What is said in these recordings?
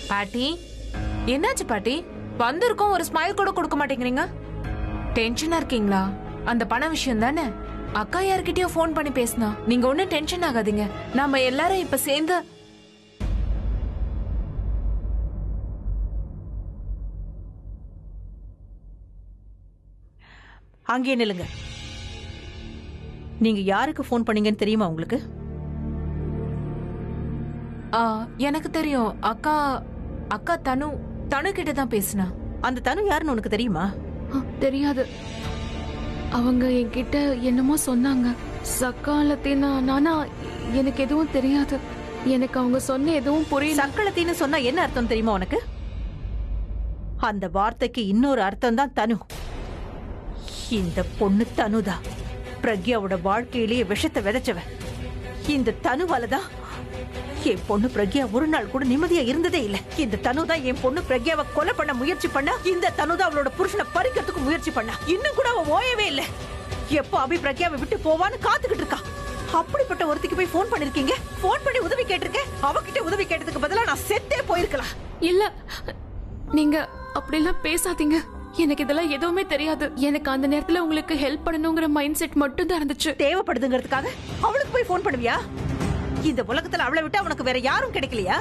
பாட்டி என்னாச்சு பாட்டி வந்திருக்கோம் ஒரு ஸ்மைல் கூட கொடுக்க மாட்டேங்கிறீங்க டென்ஷனா இருக்கீங்களா அந்த பண விஷயம் தானே அக்கா யார்கிட்டயோ ஃபோன் பண்ணி பேசினா நீங்க ஒன்னும் டென்ஷன் ஆகாதீங்க நாம எல்லாரும் இப்ப சேர்ந்து அங்கேயே நில்லுங்க நீங்க யாருக்கு ஃபோன் பண்ணீங்கன்னு தெரியுமா உங்களுக்கு ஆ, எனக்கு தெரியும் அக்கா அக்கா தனு தனு கிட்ட தான் பேசினா அந்த தனு யாருன்னு உனக்கு தெரியுமா ஆ, தெரியாது அவங்க என்கிட்ட என்னமோ சொன்னாங்க சக்காலத்தினா நானா எனக்கு எதுவும் தெரியாது எனக்கு அவங்க சொன்ன எதுவும் புரியல சக்களத்தின்னு சொன்னா என்ன அர்த்தம் தெரியுமா உனக்கு அந்த வார்த்தைக்கு இன்னொரு அர்த்தம் தான் தனு இந்த பொண்ணு தனுதா பிரக்யாவோட வாழ்க்கையிலேயே விஷத்தை விதைச்சவ இந்த தனுவால தான் என் பொண்ணு பிரக்யா ஒரு நாள் கூட நிம்மதியா இருந்ததே இல்ல இந்த தனு தான் என் பொண்ணு பிரக்யாவை கொலை பண்ண முயற்சி பண்ணா இந்த தனு தான் அவளோட புருஷனை பறிக்கிறதுக்கு முயற்சி பண்ணா இன்னும் கூட அவ ஓயவே இல்ல எப்போ அபி பிரக்யாவை விட்டு போவான்னு காத்துக்கிட்டு இருக்கா அப்படிப்பட்ட ஒருத்திக்கு போய் ஃபோன் பண்ணிருக்கீங்க ஃபோன் பண்ணி உதவி கேட்டிருக்கேன் அவகிட்ட உதவி கேட்டதுக்கு பதிலா நான் செத்தே போயிருக்கலாம் இல்ல நீங்க அப்படிலாம் பேசாதீங்க எனக்கு இதெல்லாம் எதுவுமே தெரியாது எனக்கு அந்த நேரத்துல உங்களுக்கு ஹெல்ப் பண்ணணுங்கிற மைண்ட் செட் மட்டும் தான் இருந்துச்சு தேவைப்படுதுங்கிறதுக்காக அவளுக்கு போய் ஃபோன் பண்ணுவியா இந்த உலகத்துல அவளை விட்டு அவனுக்கு வேற யாரும் கிடைக்கலையா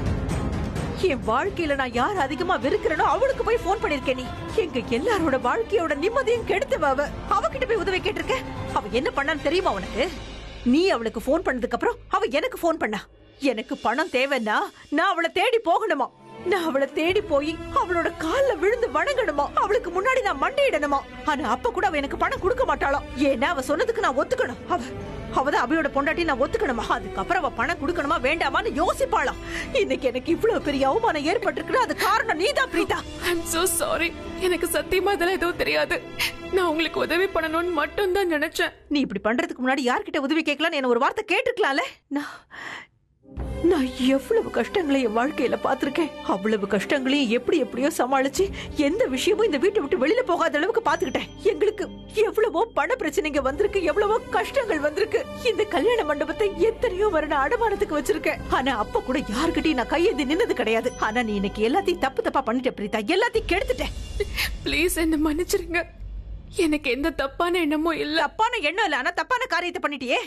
என் வாழ்க்கையில நான் யார் அதிகமா வெறுக்கிறனோ அவளுக்கு போய் ஃபோன் பண்ணிருக்கேன் நீ எங்க எல்லாரோட வாழ்க்கையோட நிம்மதியும் கெடுத்தவ அவ அவகிட்ட போய் உதவி கேட்டிருக்க அவ என்ன பண்ணான்னு தெரியுமா உனக்கு நீ அவளுக்கு ஃபோன் பண்ணதுக்கு அப்புறம் அவ எனக்கு ஃபோன் பண்ணா எனக்கு பணம் தேவைன்னா நான் அவளை தேடி போகணுமா நான் அவளை தேடி போய் அவளோட கால்ல விழுந்து வணங்கணுமா அவளுக்கு முன்னாடி நான் மண்டையிடணுமா ஆனா அப்ப கூட அவ எனக்கு பணம் கொடுக்க மாட்டாளாம் ஏன்னா அவ சொன்னதுக்கு நான் ஒத்துக்கணும் அவ அவதான் அபியோட பொண்டாட்டி நான் ஒத்துக்கணுமா அதுக்கப்புறம் அவ பணம் கொடுக்கணுமா வேண்டாமான்னு யோசிப்பாளாம் இன்னைக்கு எனக்கு இவ்வளவு பெரிய அவமானம் ஏற்பட்டிருக்குன்னா அது காரணம் நீதான் பிரீதா ஐம் so சாரி எனக்கு சத்தியமா இதெல்லாம் எதுவும் தெரியாது நான் உங்களுக்கு உதவி பண்ணணும்னு மட்டும் தான் நினைச்சேன் நீ இப்படி பண்றதுக்கு முன்னாடி யார்கிட்ட உதவி கேட்கலாம் என்ன ஒரு வார்த்தை கேட்டிருக்கலாம்ல நான் நான் எவ்வளவு கஷ்டங்களை என் வாழ்க்கையில பார்த்திருக்கேன் அவ்வளவு கஷ்டங்களையும் எப்படி எப்படியோ சமாளிச்சு எந்த விஷயமும் இந்த வீட்டை விட்டு வெளியில போகாத அளவுக்கு பாத்துக்கிட்டேன் எங்களுக்கு எவ்வளவோ பண பிரச்சனைங்க வந்திருக்கு எவ்வளவோ கஷ்டங்கள் வந்திருக்கு இந்த கல்யாண மண்டபத்தை எத்தனையோ வருடம் அடமானத்துக்கு வச்சிருக்கேன் ஆனா அப்ப கூட யாருக்கிட்டையும் நான் கையேந்தி நின்னது கிடையாது ஆனா நீ இன்னைக்கு எல்லாத்தையும் தப்பு தப்பா பண்ணிட்ட பிரீதா எல்லாத்தையும் கெடுத்துட்டேன் ப்ளீஸ் என்ன மன்னிச்சிருங்க எனக்கு எந்த தப்பான எண்ணமும் இல்ல தப்பான எண்ணம் இல்ல ஆனா தப்பான காரியத்தை பண்ணிட்டியே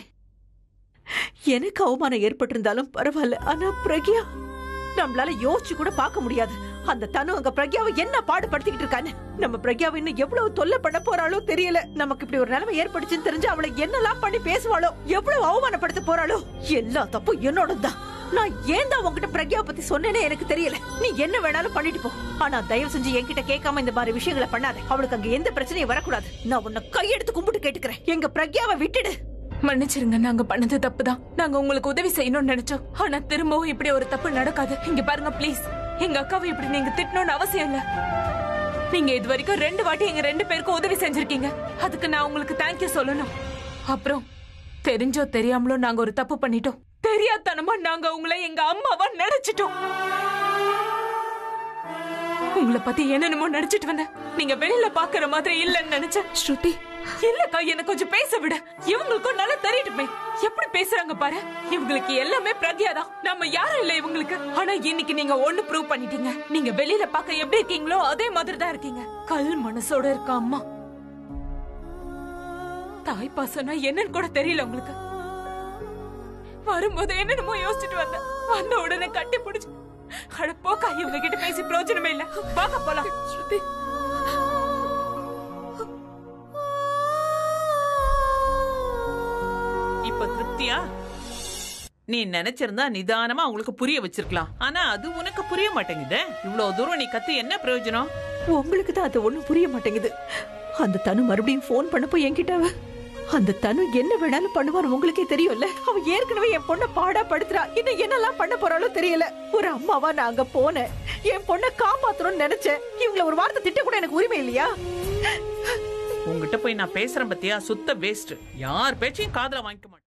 எனக்கு அவமானம் ஏற்பட்டிருந்தாலும் பரவாயில்ல ஆனா பிரக்யா நம்மளால யோசிச்சு கூட பார்க்க முடியாது அந்த தனு அங்க பிரக்யாவை என்ன பாடுபடுத்திக்கிட்டு இருக்கான்னு நம்ம பிரக்யாவை இன்னும் எவ்வளவு தொல்லை பண்ண போறாளோ தெரியல நமக்கு இப்படி ஒரு நிலைமை ஏற்பட்டுச்சுன்னு தெரிஞ்சு அவளை என்னெல்லாம் பண்ணி பேசுவாளோ எவ்வளவு அவமானப்படுத்த போறாளோ எல்லா தப்பும் என்னோட தான் நான் ஏன் தான் உன்கிட்ட பிரக்யாவை பத்தி சொன்னேனே எனக்கு தெரியல நீ என்ன வேணாலும் பண்ணிட்டு போ ஆனா தயவு செஞ்சு என்கிட்ட கேட்காம இந்த மாதிரி விஷயங்களை பண்ணாத அவளுக்கு அங்க எந்த பிரச்சனையும் வரக்கூடாது நான் உன்னை கையெடுத்து கும்பிட்டு கேட்டுக்கிறேன் எங்க பிரக்யாவை விட்டுடு மன்னிச்சிருங்க நாங்க பண்ணது தப்பு தான் நாங்க உங்களுக்கு உதவி செய்யணும்னு நினைச்சோம் ஆனா திரும்பவும் இப்படி ஒரு தப்பு நடக்காது இங்க பாருங்க ப்ளீஸ் எங்க அக்காவை இப்படி நீங்க திட்டணும்னு அவசியம் இல்ல நீங்க இது வரைக்கும் ரெண்டு வாட்டி எங்க ரெண்டு பேருக்கும் உதவி செஞ்சிருக்கீங்க அதுக்கு நான் உங்களுக்கு தேங்க்யூ சொல்லணும் அப்புறம் தெரிஞ்சோ தெரியாமலோ நாங்க ஒரு தப்பு பண்ணிட்டோம் தெரியாதனமா நாங்க உங்களை எங்க அம்மாவா நினைச்சிட்டோம் உங்களை பத்தி என்னென்னமோ நினைச்சிட்டு வந்தேன் நீங்க வெளியில பாக்குற மாதிரி இல்லைன்னு நினைச்சேன் ஸ்ருதி இல்லக்கா என்ன கொஞ்சம் பேச விட இவங்களுக்கும் நல்லா தெரியட்டுமே எப்படி பேசுறாங்க பாரு இவங்களுக்கு எல்லாமே பிரக்யாதான் நம்ம யாரும் இல்ல இவங்களுக்கு ஆனா இன்னைக்கு நீங்க ஒண்ணு ப்ரூவ் பண்ணிட்டீங்க நீங்க வெளியில பார்க்க எப்படி இருக்கீங்களோ அதே மாதிரி தான் இருக்கீங்க கல் மனசோட இருக்க அம்மா தாய் பாசம்னா என்னன்னு கூட தெரியல உங்களுக்கு வரும்போது என்னென்னமோ யோசிச்சுட்டு வந்தேன் வந்த உடனே கட்டி பிடிச்சு அட போக்கா இவங்க கிட்ட பேசி பிரயோஜனமே இல்ல வாங்க போலாம் ஸ்ருதி இப்ப திருப்தியா நீ நினைச்சிருந்தா நிதானமா அவங்களுக்கு புரிய வச்சிருக்கலாம் ஆனா அது உனக்கு புரிய மாட்டேங்குதே இவ்வளவு தூரம் நீ கத்து என்ன பிரயோஜனம் உங்களுக்கு தான் அது ஒண்ணும் புரிய மாட்டேங்குது அந்த தனு மறுபடியும் ஃபோன் பண்ணப்போ என்கிட்ட அவ, அந்த தனு என்ன வேணாலும் பண்ணுவான்னு உங்களுக்கே தெரியும்ல அவ ஏற்கனவே என் பொண்ணை பாடா படுத்துறா இன்னும் என்னெல்லாம் பண்ண போறாளோ தெரியல ஒரு அம்மாவா நான் அங்க போனேன் என் பொண்ணை காப்பாத்தணும்னு நினைச்சேன் இவங்கள ஒரு வார்த்தை திட்ட கூட எனக்கு உரிமை இல்லையா உங்ககிட்ட போய் நான் பேசுறேன் பத்தியா சுத்த வேஸ்ட் யார் பேச்சையும் காதுல வாங்கிக்க மாட்டேன்